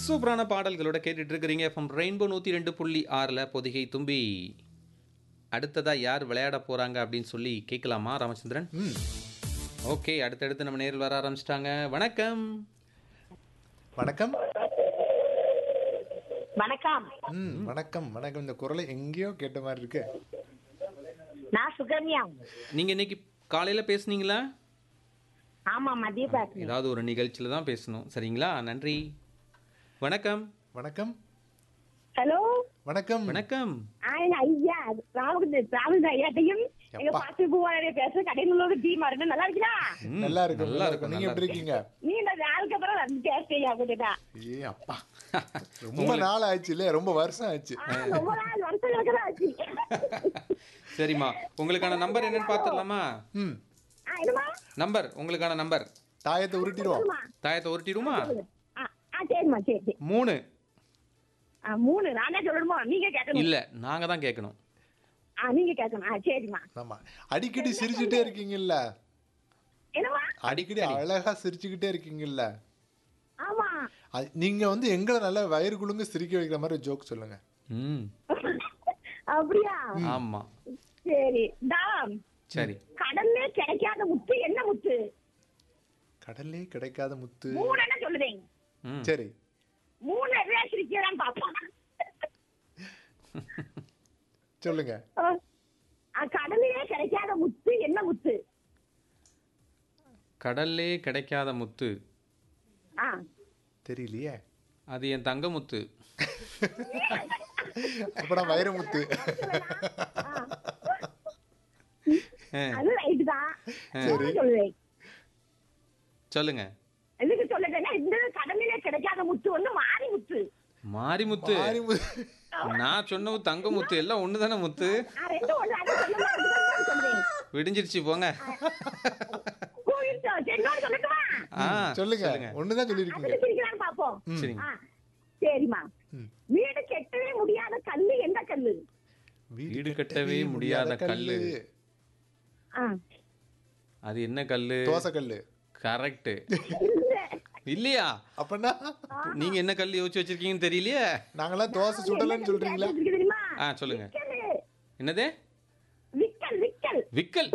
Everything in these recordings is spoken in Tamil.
சூப்பரான பாடல்களோட கேட்டுட்டு இருக்கிறீங்க எஃப்எம் ரெயின்போ நூற்றி ரெண்டு புள்ளி ஆறில் பொதிகை தும்பி அடுத்ததா யார் விளையாட போறாங்க அப்படின்னு சொல்லி கேட்கலாமா ராமச்சந்திரன் ம் ஓகே அடுத்தடுத்து நம்ம நேரில் வர ஆரம்பிச்சிட்டாங்க வணக்கம் வணக்கம் வணக்கம் ம் வணக்கம் வணக்கம் இந்த குரலை எங்கேயோ கேட்ட மாதிரி இருக்கு நான் சுகன்யா நீங்க இன்னைக்கு காலையில பேசுனீங்களா ஆமா மதிய பேசுறேன் ஏதாவது ஒரு நிகழ்ச்சியில தான் பேசணும் சரிங்களா நன்றி வணக்கம் வணக்கம் ஹலோ வணக்கம் வணக்கம் எங்க ஐயா ராமகிருஷ்ணன் ராமகிருஷ்ணன் ஐயாட்டையும் எங்க எப்பா. பாத்து பூவாடைய பேச கடையில் உள்ள டீ மாறுங்க நல்லா இருக்கா ம், நல்லா இருக்கு நல்லா நல்லா இருக்கும் இருக்கு நீங்க எப்படி இருக்கீங்க நீ இந்த நாளுக்கு அப்புறம் வந்து பேசுறியா அப்படின்னா ஏ அப்பா ரொம்ப நாள் ஆச்சு இல்ல ரொம்ப வருஷம் ஆச்சு ரொம்ப நாள் வருஷங்களுக்கு தான் ஆச்சு சரிம்மா உங்களுக்கான நம்பர் என்னன்னு பார்த்துடலாமா ம் ஆ, என்னம்மா நம்பர் உங்களுக்கான நம்பர் தாயத்தை உருட்டிடுவோம் சொல்லுமா தாயத்தை உருட்டிடுமா ஆ ஆ சரிம்மா சரி சரி மூணு ஆ மூணு நானே சொல்லணுமா நீங்க கேட்கணும் இல்ல நாங்க தான் கேட்கணும் ஆ நீங்க கேட்கணும் ஆ சரிம்மா ஆமா அடிக்கடி சிரிச்சுட்டே இருக்கீங்கல்ல என்னம்மா அடிக்கடி அழகா சிரிச்சுக்கிட்டே இருக்கீங்கல்ல ஆமா அது- நீங்க வந்து எங்களை நல்லா வயிறு குழுங்க சிரிக்க வைக்கிற மாதிரி ஜோக் சொல்லுங்க ம் அப்படியா ஆமா சரி தான் சரி கடல்ல கிடைக்காத முத்து என்ன முத்து கடல்லே கிடைக்காத முத்து மூணு என்ன சொல்லுதேன் ம் சரி மூணு ரேஸ் இருக்கிறான்னு பாப்போம் சொல்லுங்க கடலையே கிடைக்காத முத்து என்ன முத்து கடல்லே கிடைக்காத முத்து ஆ தெரியலையே அது என் தங்க முத்து அப்படா வைரமுத்து ஆ, அது ரைட்டு தான் மூணு சொல்லுவேன் சொல்லுங்க எதுக்கு சொல்லுறேன்னா இந்த கடலிலே கிடைக்காத முத்து வந்து மாறி முத்து மாரிமுத்து மாரிமுத்து நான் சொன்னது தங்க முத்து எல்லாம் ஒன்று தானே முத்து நான் ரெண்டு ஒண்ணு அதை சொல்லலாம் அதுதான் சொல்றேன் விடிஞ்சிருச்சு போங்க போயிடுச்சோ சரி இன்னொரு சொல்லட்டுமா ஆ சொல்லுங்க ஒண்ணுதான் சொல்லிருக்கீங்க அதுக்கு பிரிக்கிறான்னு பாப்போம் சரிங்க ஆ, சரிம்மா ம். வீடு கெட்டவே முடியாத கல்லு எந்த கல்லு வீடு கட்டவே முடியாத கல்லு ஆ அது என்ன கல்லு தோசை கல்லு கரெக்ட் இல்ல இல்லையா அப்பன்னா நீங்க என்ன கல் யோசிச்சு வச்சிருக்கீங்கன்னு தெரியலையே நாங்கெல்லாம் தோசை சுடலன்னு சொல்றீங்களா இருக்கு தெரியுமா ஆ சொல்லுங்க விக்கலு. என்னது விக்கல் விக்கல் விக்கல்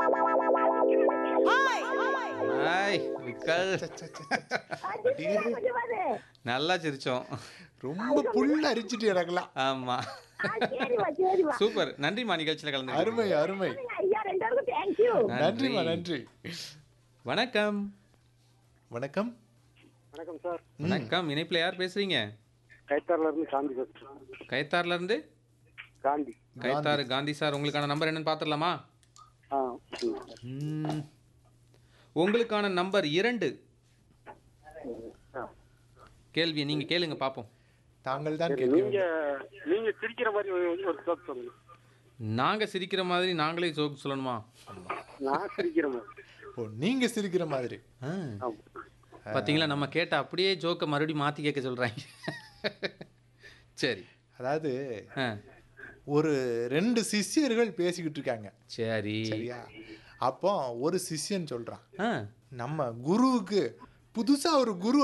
ஆய் விக்கல் அது கொஞ்சம் பாரு. நல்லா சிரிச்சோம் ரொம்ப புல் அரிச்சிட்டு எனக்கெல்லாம் ஆமா ஆ, சரிம்மா சரிம்மா சூப்பர் நன்றிமா நிகழ்ச்சியில கலந்து அருமை அருமை ஐயா ரெண்டு பேருக்கும் தேங்க்யூ நன்றிமா நன்றி வணக்கம் வணக்கம் வணக்கம் சார் வணக்கம் இணைப்புல யார் பேசுறீங்க கைத்தாறுல இருந்து காந்தி பேசுறேன் கைத்தார்ல இருந்து காந்தி கைத்தார் காந்தி சார் உங்களுக்கான நம்பர் என்னன்னு பாத்துடலாமா ஆ ம். உங்களுக்கான நம்பர் இரண்டு ஆ. கேள்வி நீங்க கேளுங்க பாப்போம் தாங்கள் தான் சரி, நீங்க நீங்க சிரிக்கிற மாதிரி ஒரு ஒரு ஜோக் சொல்லுங்க நாங்க சிரிக்கிற மாதிரி நாங்களே ஜோக் சொல்லணுமா நான் சிரிக்கிற மாதிரி ஓ நீங்க சிரிக்கிற மாதிரி ஆ. ஆமா பாத்தீங்களா நம்ம கேட்ட அப்படியே ஜோக்கை மறுபடியும் மாத்தி கேட்க சொல்றாங்க சரி அதாவது ஆ. ஒரு ரெண்டு சிஷ்யர்கள் பேசிக்கிட்டு இருக்காங்க சரி சரியா அப்போ ஒரு சிஷ்யன் சொல்றான் ஆ நம்ம குருவுக்கு புதுசா ஒரு குரு